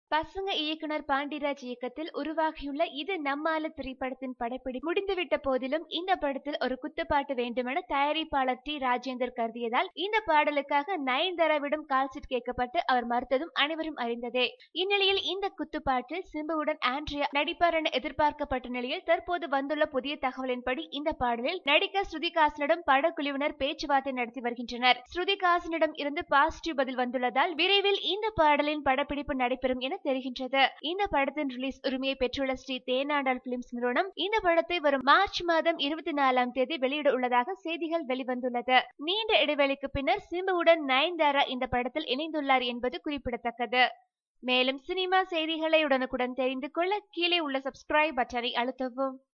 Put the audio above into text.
பசங்க இயக்குனர் பாண்டிராஜ் இயக்கத்தில் உருவாகியுள்ள இது நம்மால திரைப்படத்தின் படப்பிடி முடிந்துவிட்ட போதிலும் இந்த படத்தில் ஒரு குத்துப்பாட்டு வேண்டுமென தயாரிப்பாளர் டி ராஜேந்தர் கருதியதால் இந்த பாடலுக்காக நயன்தாராவிடம் கால்ஷீட் கேட்கப்பட்டு அவர் மறுத்ததும் அனைவரும் அறிந்ததே இந்நிலையில் இந்த குத்துப்பாட்டில் சிம்புவுடன் ஆண்ட்ரியா நடிப்பார் என எதிர்பார்க்கப்பட்ட நிலையில் தற்போது வந்துள்ள புதிய தகவலின்படி இந்த பாடலில் நடிகர் ஸ்ருதிகாசனிடம் படக்குழுவினர் பேச்சுவார்த்தை நடத்தி வருகின்றனர் ஸ்ருதிகாசனிடம் இருந்து பாசிட்டிவ் பதில் வந்துள்ளதால் விரைவில் இந்த பாடலின் படப்பிடிப்பு நடைபெறும் என தெரிகின்றது இந்த படத்தின் ரிலீஸ் உரிமையை பெற்றுள்ள ஸ்ரீ தேனாண்டாள் பிலிம்ஸ் நிறுவனம் இந்த படத்தை வரும் மார்ச் மாதம் இருபத்தி நாலாம் தேதி வெளியிட உள்ளதாக செய்திகள் வெளிவந்துள்ளது நீண்ட இடைவெளிக்கு பின்னர் சிம்புவுடன் நயன்தாரா இந்த படத்தில் இணைந்துள்ளார் என்பது குறிப்பிடத்தக்கது மேலும் சினிமா செய்திகளை உடனுக்குடன் தெரிந்து கொள்ள கீழே உள்ள சப்ஸ்கிரைப் பட்டனை அழுத்தவும்